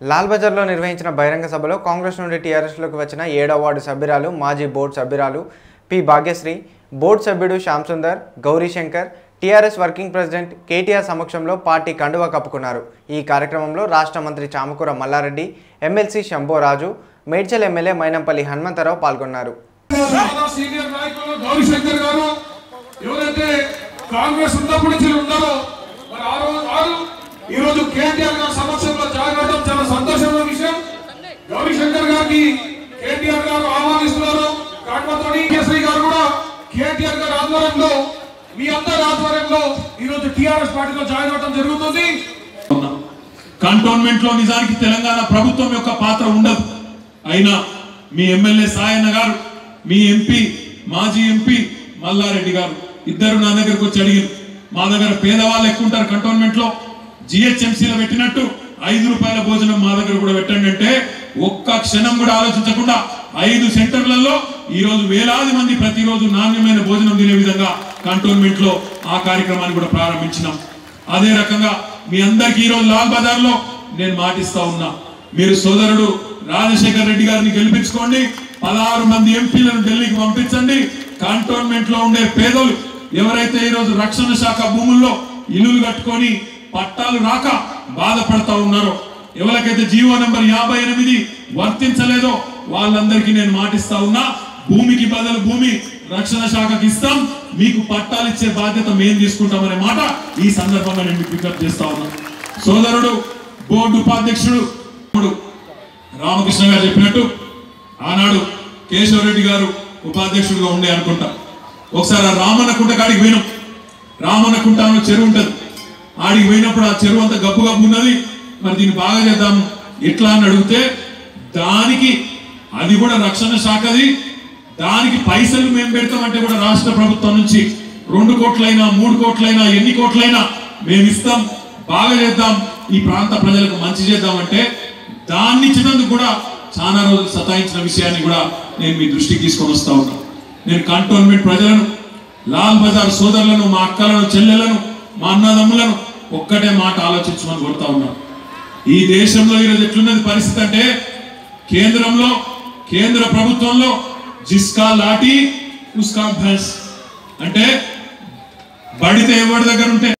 లాల్ బజార్లో నిర్వహించిన బహిరంగ సభలో కాంగ్రెస్ నుండి టీఆర్ఎస్లోకి వచ్చిన ఏడవ వార్డు సభ్యురాలు మాజీ బోర్డు సభ్యురాలు పి భాగ్యశ్రీ బోర్డు సభ్యుడు Shyam Sundar Gowrishankar TRS working president KTR సమక్షంలో పార్టీ కండువా కప్పుకున్నారు ఈ కార్యక్రమంలో రాష్ట్ర మంత్రి చామకూర మల్లారెడ్డి ఎమ్మెల్సీ శంభోరాజు మేడ్చల్ ఎమ్మెల్యే మైనంపల్లి హనుమంతరావు పాల్గొన్నారు చాలా సీనియర్ నాయకులు గౌరీశంకర్ గారు ఎవరైతే కాంగ్రెస్ ఉన్నప్పటి నుంచి ఉన్నారో మరి ఆ రోజు వారు ఈ రోజు కేటీఆర్ గారి సమక్షంలో జాగడం చాలా సంతోషమైన విషయం గౌరీశంకర్ గారికి కేటీఆర్ గారు ఆహ్వానిస్తున్నారు కాకపోతే కేసరి గారు కూడా కేటీఆర్ గారి ఆధ్వర్యంలో మీ అందరి ఆధ్వర్యంలో ఈ రోజు టిఆర్ఎస్ పార్టీలో జాయిన్ అవడం జరుగుతుంది ఉన్నాం కంటోన్మెంట్ లో నిజానికి తెలంగాణ ప్రభుత్వం యొక్క పాత్ర ఉండదు అయినా మీ ఎమ్మెల్యే సాయన్న గారు మీ ఎంపీ మాజీ ఎంపీ మల్లారెడ్డి గారు ఇద్దరు నా దగ్గరకు వచ్చి అడిగారు మా దగ్గర పేదవాళ్ళు ఎక్కువ ఉంటారు కంటోన్మెంట్ లో జిహెచ్ఎంసీలో పెట్టినట్టు ఐదు రూపాయల భోజనం మా దగ్గర కూడా పెట్టండి అంటే ఒక్క క్షణం కూడా ఆలోచించకుండా ఐదు సెంటర్లలో ఈ రోజు వేలాది మంది ప్రతిరోజు నాణ్యమైన భోజనం తినే విధంగా కంటోన్మెంట్ లో ఆ కార్యక్రమాన్ని కూడా ప్రారంభించినాం అదే రకంగా మీ అందరికి ఈ రోజు లాల్ బజార్ లో నేను మాటిస్తా ఉన్నా మీరు సోదరుడు రాజశేఖర్ రెడ్డి గారిని గెలిపించుకోండి పదహారు మంది ఎంపీలను ఢిల్లీకి పంపించండి కంటోన్మెంట్ లో ఉండే పేదలు ఎవరైతే ఈ రోజు రక్షణ శాఖ భూముల్లో ఇల్లులు కట్టుకొని పట్టాలు రాక బాధపడతా ఉన్నారో ఎవరికైతే జీవో నెంబర్ యాభై ఎనిమిది వర్తించలేదో వాళ్ళందరికీ నేను మాటిస్తా ఉన్నా భూమికి బదులు భూమి రక్షణ శాఖకి ఇస్తాం మీకు పట్టాలు ఇచ్చే బాధ్యత మేము తీసుకుంటామనే మాట ఈ సందర్భంగా నేను మీకు పికప్ చేస్తా ఉన్నా సోదరుడు బోర్డు ఉపాధ్యక్షుడు తమ్ముడు రామకృష్ణ గారు చెప్పినట్టు ఆనాడు కేశవరెడ్డి గారు ఉపాధ్యక్షుడిగా ఉండే అనుకుంటా ఒకసారి ఆ రామన్న కుంట కాడికి పోయినాం రామన్న కుంట అనే చెరువు ఉంటది ఆడికి పోయినప్పుడు ఆ చెరువు అంతా గబ్బు గబ్బు ఉన్నది మరి దీన్ని బాగా చేద్దాం ఎట్లా అని అడిగితే దానికి అది కూడా రక్షణ శాఖది దానికి పైసలు మేము పెడతామంటే కూడా రాష్ట్ర ప్రభుత్వం నుంచి రెండు కోట్లైనా మూడు కోట్లైనా ఎన్ని కోట్లైనా మేము ఇస్తాం బాగా చేద్దాం ఈ ప్రాంత ప్రజలకు మంచి చేద్దామంటే దాన్ని ఇచ్చినందుకు కూడా చాలా రోజులు సతాయించిన విషయాన్ని కూడా నేను మీ దృష్టికి తీసుకొని వస్తా ఉన్నా నేను కంటోన్మెంట్ ప్రజలను లాల్ బజార్ సోదరులను మా అక్కలను చెల్లెలను మా అన్నదమ్ములను ఒక్కటే మాట ఆలోచించమని కోరుతా ఉన్నాను ఈ దేశంలో ఈరోజు ఎట్లున్నది పరిస్థితి అంటే కేంద్రంలో కేంద్ర ప్రభుత్వంలో జిస్కా లాఠీ ఉస్కా భైంస్ అంటే బడితే ఎవరి దగ్గర ఉంటే